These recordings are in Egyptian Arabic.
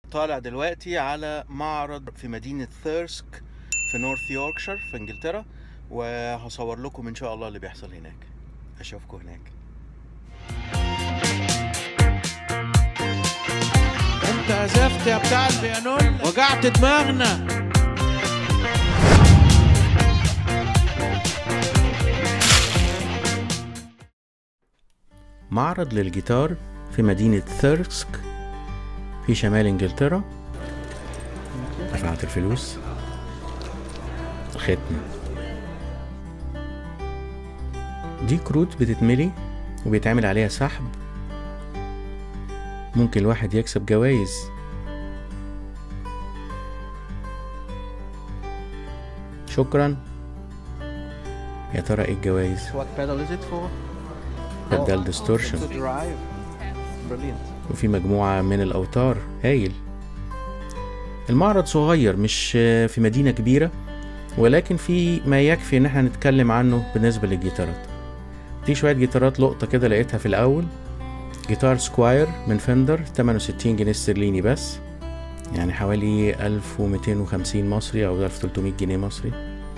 طالع دلوقتي على معرض في مدينة ثيرسك في نورث يوركشير في انجلترا وهصور لكم ان شاء الله اللي بيحصل هناك اشوفكم هناك انت عزفت يا بتاع البيانون وجعت دماغنا معرض للجيتار في مدينة ثيرسك في شمال انجلترا دفعت الفلوس ختم دي كروت بتتملي وبيتعمل عليها سحب ممكن الواحد يكسب جوائز شكرا يا ترى ايه الجوائز What pedal is it for? بدل ديستورشن To drive. Brilliant. وفي مجموعة من الأوتار هايل المعرض صغير مش في مدينة كبيرة ولكن في ما يكفي إن احنا نتكلم عنه بالنسبة للجيتارات دي شوية جيتارات لقطة كده لقيتها في الأول جيتار سكواير من فندر 68 جنيه استرليني بس يعني حوالي 1250 مصري أو 1300 جنيه مصري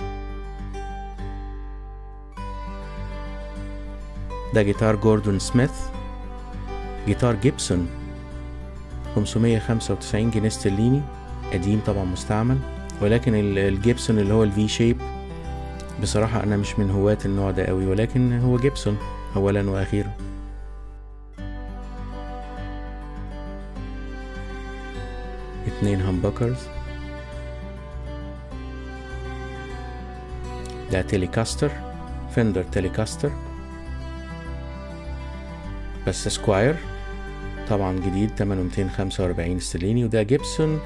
ده جيتار جوردون سميث جيتار جيبسون 595 جنيه استرليني قديم طبعا مستعمل ولكن ال- الجيبسون اللي هو الفي شيب بصراحة أنا مش من هواة النوع ده قوي ولكن هو جيبسون أولا وأخيرا اتنين همبكرز ده تيليكاستر فندر تيليكاستر بس سكواير طبعا جديد تمنه 245 استرليني وده جيبسون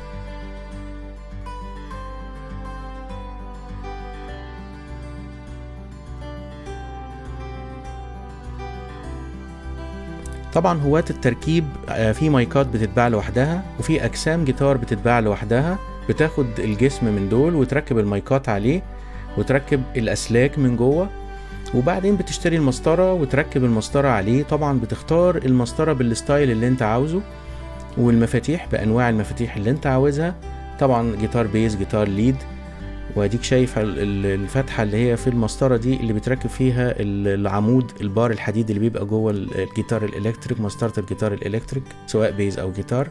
طبعا هواة التركيب آه، في مايكات بتتباع لوحدها وفي اجسام جيتار بتتباع لوحدها بتاخد الجسم من دول وتركب المايكات عليه وتركب الاسلاك من جوه وبعدين بتشتري المسطرة وتركب المسطرة عليه طبعا بتختار المسطرة بالستايل اللي انت عاوزه والمفاتيح بانواع المفاتيح اللي انت عاوزها طبعا جيتار بيز جيتار ليد واديك شايف ال- ال- الفتحة اللي هي في المسطرة دي اللي بتركب فيها ال- العمود البار الحديد اللي بيبقى جوه ال- الجيتار الالكتريك مسطرة الجيتار الالكتريك سواء بيز او جيتار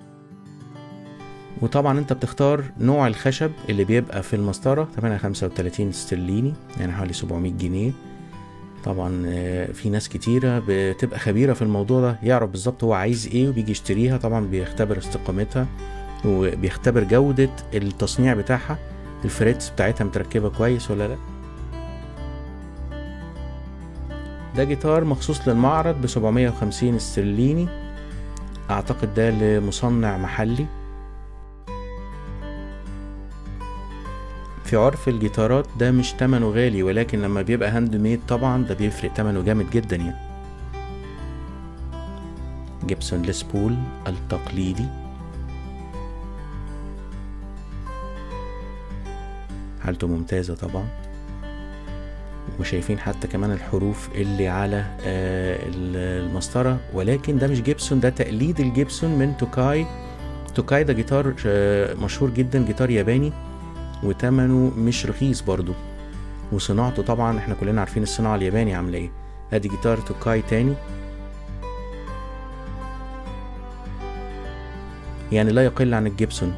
وطبعا انت بتختار نوع الخشب اللي بيبقى في المسطرة 835 استرليني يعني حوالي 700 جنيه طبعا آه، في ناس كتيرة بتبقى خبيرة في الموضوع ده يعرف بالظبط هو عايز ايه وبيجي يشتريها طبعا بيختبر استقامتها وبيختبر جودة التصنيع بتاعها الفريتس بتاعتها متركبة كويس ولا لا ده جيتار مخصوص للمعرض ب 750 استرليني اعتقد ده لمصنع محلي في عرف الجيتارات ده مش تمنه غالي ولكن لما بيبقى هاند ميد طبعا ده بيفرق تمنه جامد جدا يعني جيبسون ليسبول التقليدي حالته ممتازة طبعا وشايفين حتى كمان الحروف اللي على آه، المسطرة ولكن ده مش جيبسون ده تقليد الجيبسون من توكاي توكاي ده جيتار آه، مشهور جدا جيتار ياباني وتمنه مش رخيص برضو وصناعته طبعا احنا كلنا عارفين الصناعة الياباني عاملة ايه ادي جيتار توكاي تاني يعني لا يقل عن الجيبسون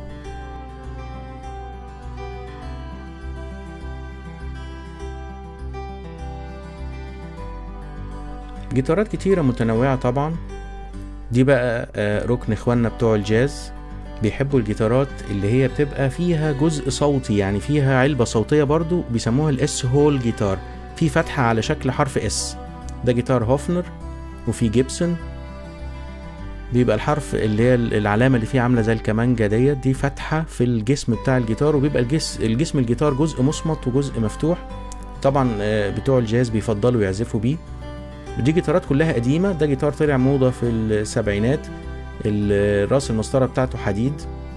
جيتارات كتيرة متنوعة طبعا دي بقى آه، ركن اخواننا بتوع الجاز بيحبوا الجيتارات اللي هي بتبقى فيها جزء صوتي يعني فيها علبة صوتية برضو بيسموها الاس هول جيتار في فتحة على شكل حرف اس ده جيتار هوفنر وفي جيبسون بيبقى الحرف اللي هي العلامة اللي فيه عاملة زي الكمانجة ديت دي فتحة في الجسم بتاع الجيتار وبيبقى الجسم الجسم الجيتار جزء مصمت وجزء مفتوح طبعا آه، بتوع الجاز بيفضلوا يعزفوا بيه ودي جيتارات كلها قديمة ده جيتار طلع موضة في السبعينات ال- راس المسطرة بتاعته حديد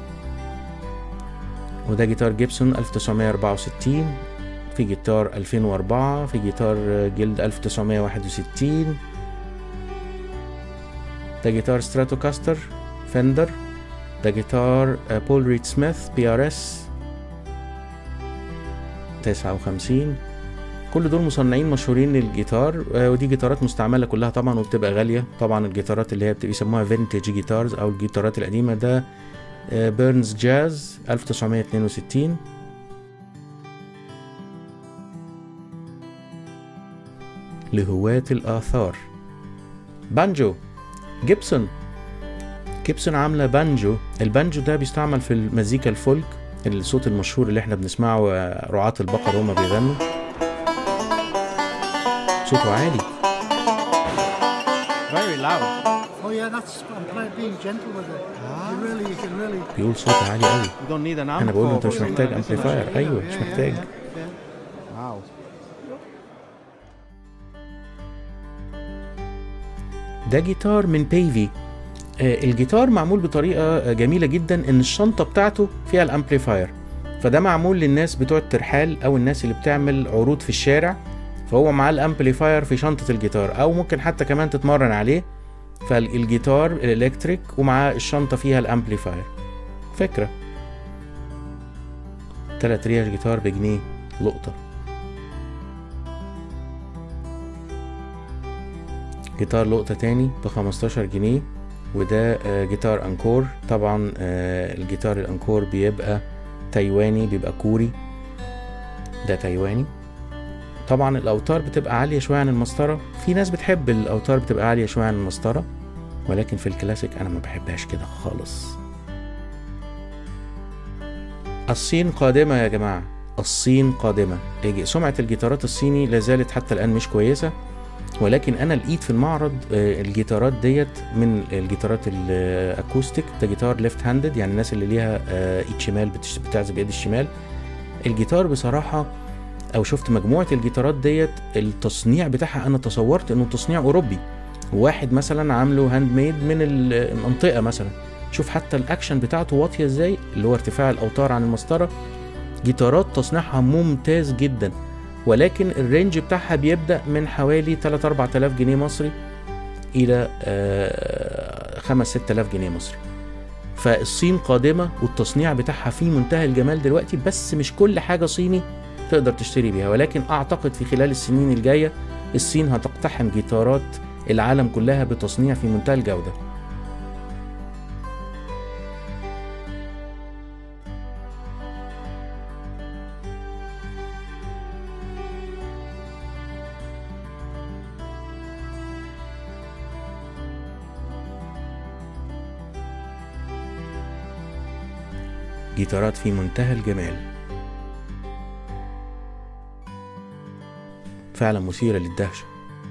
وده جيتار جيبسون 1964 في جيتار 2004 في جيتار جلد 1961 ده جيتار ستراتوكاستر فندر ده جيتار آه، بول ريد سميث بي ار اس 59 كل دول مصنعين مشهورين للجيتار آه، ودي جيتارات مستعمله كلها طبعا وبتبقى غاليه طبعا الجيتارات اللي هي بتبقى يسموها فينتج جيتارز او الجيتارات القديمه ده بيرنز جاز 1962 لهواة الآثار بانجو جيبسون جيبسون عاملة بانجو البانجو ده بيستعمل في المزيكا الفولك الصوت المشهور اللي احنا بنسمعه آه، رعاة البقر هما بيغنوا صوته عالي Very loud. Oh yeah, that's I'm playing being gentle with it. You really, you can really. بيقول صوت عالي قوي You don't need an amp. انا بقول له for- انت مش for محتاج something like this. امبليفاير ايوه مش Yeah, yeah, محتاج yeah, yeah. Wow. ده جيتار من بيفي آه، الجيتار معمول بطريقة آه، جميلة جدا ان الشنطة بتاعته فيها الامبليفاير فده معمول للناس بتوع الترحال او الناس اللي بتعمل عروض في الشارع فهو معاه الامبليفاير في شنطة الجيتار او ممكن حتى كمان تتمرن عليه فالجيتار الالكتريك ومعاه الشنطة فيها الامبليفاير فكرة تلات ريش جيتار بجنيه لقطة جيتار لقطة تاني ب 15 جنيه وده آه، جيتار انكور طبعا آه، الجيتار الانكور بيبقى تايواني بيبقى كوري ده تايواني طبعا الاوتار بتبقى عالية شوية عن المسطرة في ناس بتحب الاوتار بتبقى عالية شوية عن المسطرة ولكن في الكلاسيك انا ما بحبهاش كده خالص الصين قادمة يا جماعة الصين قادمة إيه، سمعة الجيتارات الصيني لازالت حتى الآن مش كويسة ولكن انا لقيت في المعرض آه، الجيتارات ديت من الجيتارات الاكوستيك ده جيتار ليفت هاندد يعني الناس اللي ليها آه، ايد شمال بتش- بتعزف بايد الشمال الجيتار بصراحه او شفت مجموعه الجيتارات ديت التصنيع بتاعها انا تصورت انه تصنيع اوروبي واحد مثلا عامله هاند ميد من المنطقه مثلا شوف حتى الاكشن بتاعته واطيه ازاي اللي هو ارتفاع الاوتار عن المسطره جيتارات تصنيعها ممتاز جدا ولكن الرينج بتاعها بيبدأ من حوالي 3 4000 جنيه مصري إلى 5 6000 جنيه مصري فالصين قادمة والتصنيع بتاعها في منتهى الجمال دلوقتي بس مش كل حاجة صيني تقدر تشتري بيها ولكن أعتقد في خلال السنين الجاية الصين هتقتحم جيتارات العالم كلها بتصنيع في منتهى الجودة جيتارات في منتهى الجمال فعلا مثيرة للدهشة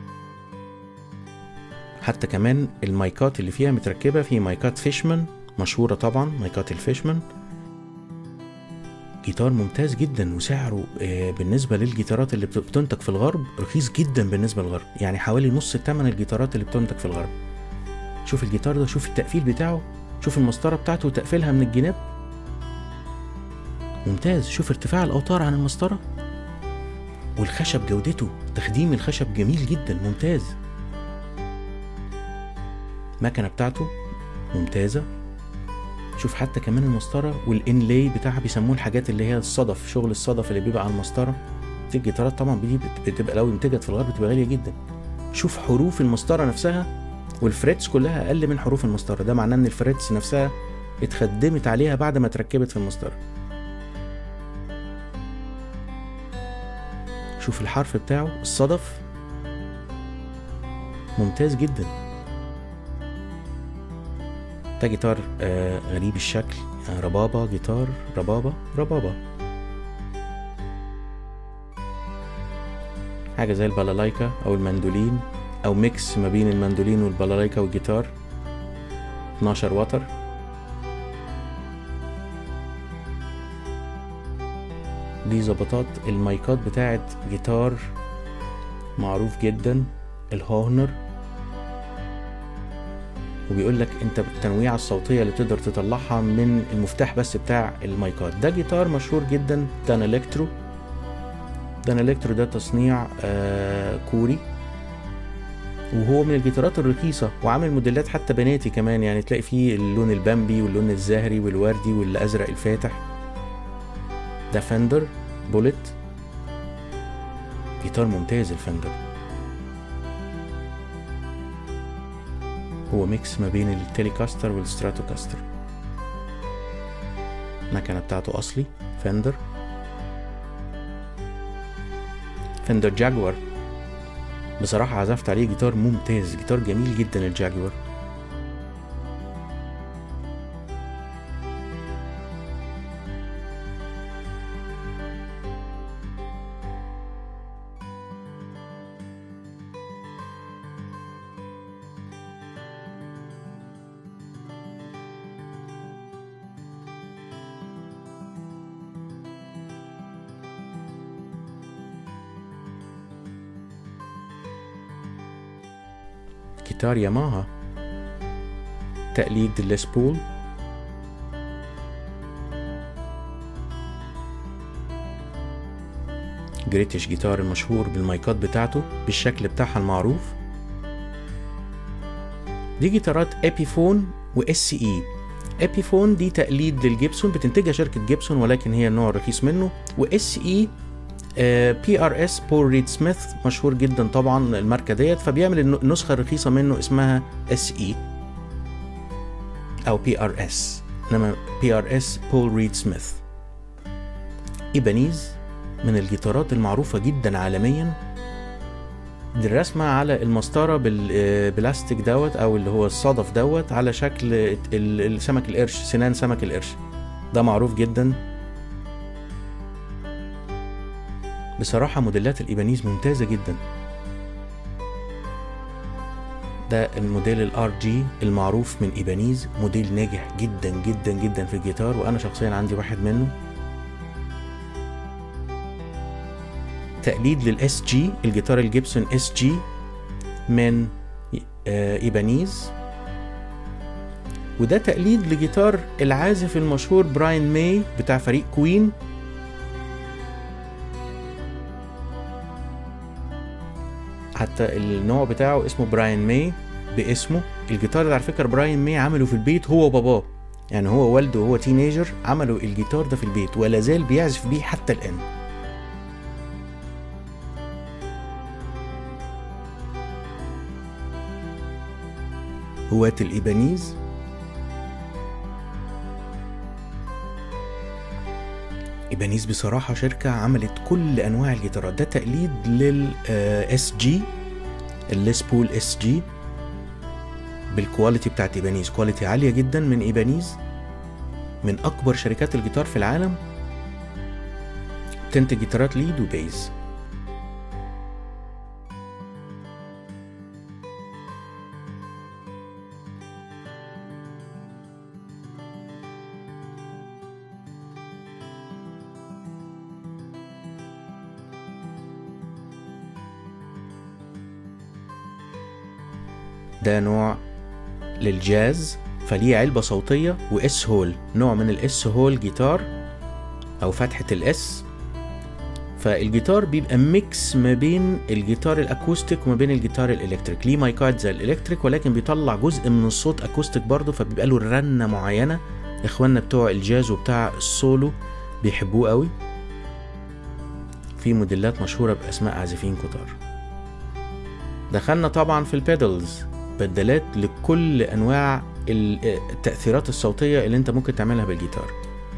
حتى كمان المايكات اللي فيها متركبة في مايكات فيشمان مشهورة طبعا مايكات الفيشمان جيتار ممتاز جدا وسعره آه، بالنسبة للجيتارات اللي بت- بتنتج في الغرب رخيص جدا بالنسبة للغرب يعني حوالي نص ثمن الجيتارات اللي بتنتج في الغرب شوف الجيتار ده شوف التقفيل بتاعه شوف المسطرة بتاعته وتقفيلها من الجناب ممتاز شوف ارتفاع الاوتار عن المسطره والخشب جودته تخديم الخشب جميل جدا ممتاز المكنه بتاعته ممتازه شوف حتى كمان المسطره والانلاي بتاعها بيسموه الحاجات اللي هي الصدف شغل الصدف اللي بيبقى على المسطره دي الجيتارات طبعا دي بت- بتبقى لو انتجت في الغرب بتبقى غاليه جدا شوف حروف المسطره نفسها والفريتس كلها اقل من حروف المسطره ده معناه ان الفريتس نفسها اتخدمت عليها بعد ما اتركبت في المسطره شوف الحرف بتاعه الصدف ممتاز جدا ده جيتار آه غريب الشكل آه ربابة جيتار ربابة ربابة حاجة زي البلالايكا أو المندولين أو ميكس ما بين المندولين والبلالايكا والجيتار 12 وتر دي ظبطات المايكات بتاعت جيتار معروف جدا الهورنر وبيقول لك انت التنويعة الصوتية اللي تقدر تطلعها من المفتاح بس بتاع المايكات ده جيتار مشهور جدا دان الكترو دان الكترو ده تصنيع آه كوري وهو من الجيتارات الرخيصة وعامل موديلات حتى بناتي كمان يعني تلاقي فيه اللون البامبي واللون الزهري والوردي والأزرق الفاتح ده فندر بوليت جيتار ممتاز الفندر هو ميكس ما بين التيليكاستر والستراتوكاستر المكنة بتاعته أصلي فندر فندر جاكوار بصراحة عزفت عليه جيتار ممتاز جيتار جميل جدا الجاكوار جيتار ياماها تقليد ليس بول جريتش جيتار المشهور بالمايكات بتاعته بالشكل بتاعها المعروف دي جيتارات ابيفون واس اي ابيفون دي تقليد للجيبسون بتنتجها شركة جيبسون ولكن هي النوع الرخيص منه واس اي بي ار اس بول ريد سميث مشهور جدا طبعا الماركه ديت فبيعمل الن- النسخه الرخيصه منه اسمها اس اي او بي ار اس انما بي ار اس بول ريد سميث ايبانيز من الجيتارات المعروفه جدا عالميا دي الرسمة على المسطرة بالبلاستيك دوت أو اللي هو الصدف دوت على شكل ال- ال- سمك القرش سنان سمك القرش ده معروف جدا بصراحة موديلات الإيبانيز ممتازة جدا ده الموديل الار جي المعروف من إيبانيز موديل ناجح جدا جدا جدا في الجيتار وأنا شخصيا عندي واحد منه تقليد للاس جي الجيتار الجيبسون اس جي من آه، ايبانيز وده تقليد لجيتار العازف المشهور براين ماي بتاع فريق كوين حتى النوع بتاعه اسمه براين ماي باسمه الجيتار اللي على فكره براين ماي عمله في البيت هو وباباه يعني هو والده وهو تينيجر عملوا الجيتار ده في البيت ولا زال بيعزف بيه حتى الان هواة الإيبانيز إيبانيز بصراحة شركة عملت كل أنواع الجيتارات ده تقليد لل اس جي الليس بول اس جي بالكواليتي بتاعت إيبانيز كواليتي عالية جدا من إيبانيز من أكبر شركات الجيتار في العالم تنتج جيتارات ليد وبيز ده نوع للجاز فليه علبة صوتية واس هول نوع من الاس هول جيتار او فتحة الاس فالجيتار بيبقى ميكس ما بين الجيتار الاكوستيك وما بين الجيتار الالكتريك ليه مايكات زي الالكتريك ولكن بيطلع جزء من الصوت اكوستيك برضه فبيبقى له رنة معينة اخواننا بتوع الجاز وبتاع السولو بيحبوه قوي في موديلات مشهورة باسماء عازفين كتار دخلنا طبعا في البيدلز بدلات لكل انواع ال- التاثيرات الصوتيه اللي انت ممكن تعملها بالجيتار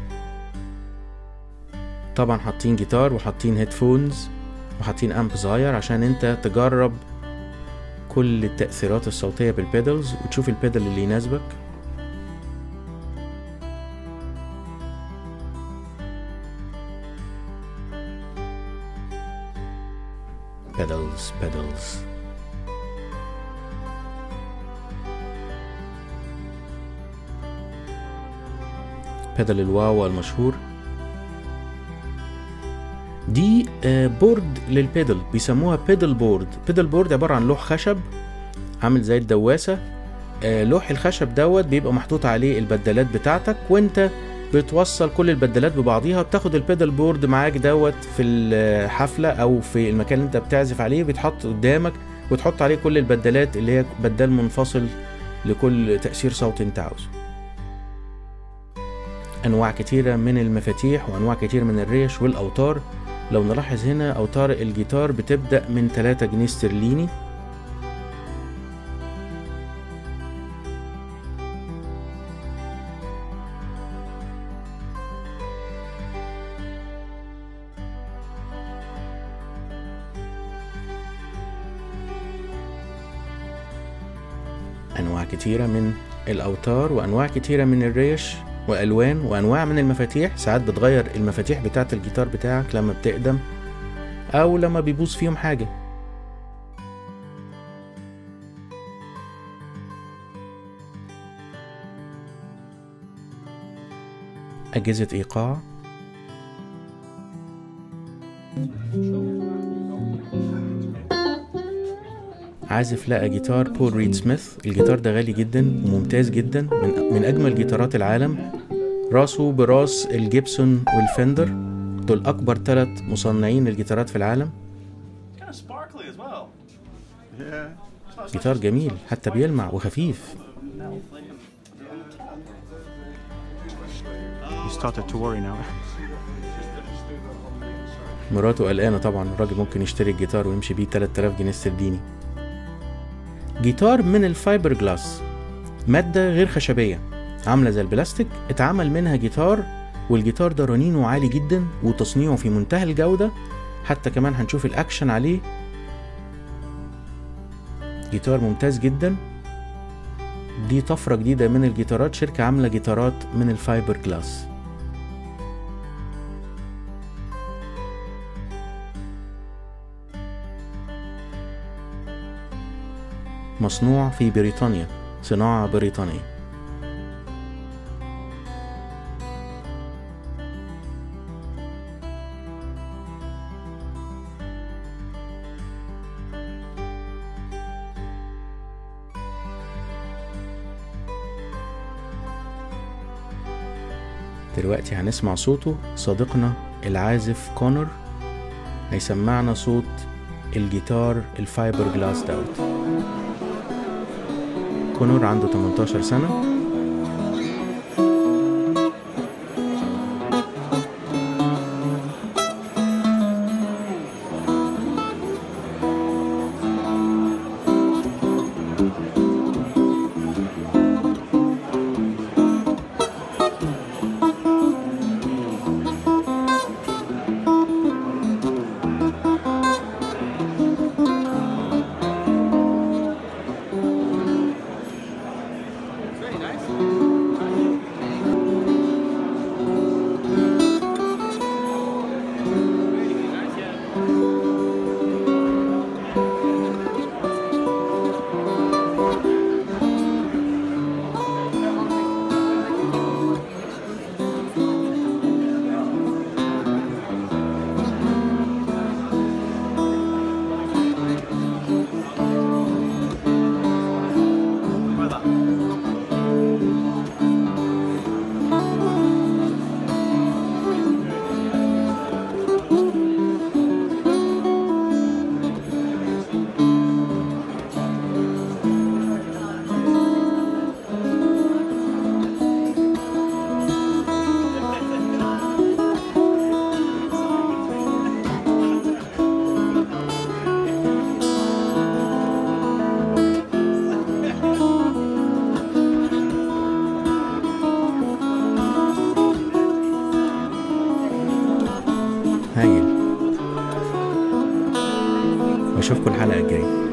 طبعا حاطين جيتار وحاطين هيدفونز وحاطين امب صغير عشان انت تجرب كل التاثيرات الصوتيه بالبيدلز وتشوف البيدل اللي يناسبك pedals pedals بيدل الواوا المشهور دي آه، بورد للبيدل بيسموها بيدل بورد بيدل بورد عبارة عن لوح خشب عامل زي الدواسة آه، لوح الخشب دوت بيبقى محطوط عليه البدلات بتاعتك وانت بتوصل كل البدلات ببعضيها بتاخد البيدل بورد معاك دوت في الحفلة او في المكان اللي انت بتعزف عليه بيتحط قدامك وتحط عليه كل البدلات اللي هي بدال منفصل لكل تأثير صوتي انت عاوزه أنواع كتيرة من المفاتيح وأنواع كتيرة من الريش والأوتار لو نلاحظ هنا أوتار الجيتار بتبدأ من 3 جنيه استرليني أنواع كتيرة من الأوتار وأنواع كتيرة من الريش وألوان وأنواع من المفاتيح ساعات بتغير المفاتيح بتاعة الجيتار بتاعك لما بتقدم أو لما بيبوظ فيهم حاجة أجهزة إيقاع عازف لقى جيتار بول ريد سميث الجيتار ده غالي جدا وممتاز جدا من, من أجمل جيتارات العالم راسه براس الجيبسون والفندر دول أكبر ثلاث مصنعين للجيتارات في العالم kind of sparkly as well. Yeah. جيتار جميل حتى بيلمع وخفيف You started to worry now. مراته قلقانة طبعا الراجل ممكن يشتري الجيتار ويمشي بيه 3000 جنيه استرليني جيتار من الفايبر جلاس مادة غير خشبية عاملة زي البلاستيك اتعمل منها جيتار والجيتار ده رنينه عالي جدا وتصنيعه في منتهى الجودة حتى كمان هنشوف الأكشن عليه جيتار ممتاز جدا دي طفرة جديدة من الجيتارات شركة عاملة جيتارات من الفايبر جلاس مصنوع في بريطانيا صناعة بريطانية دلوقتي هنسمع صوته صديقنا العازف كونر هيسمعنا صوت الجيتار الفايبر جلاس دوت كونور عنده 18 سنة هايل واشوفكم الحلقة الجاية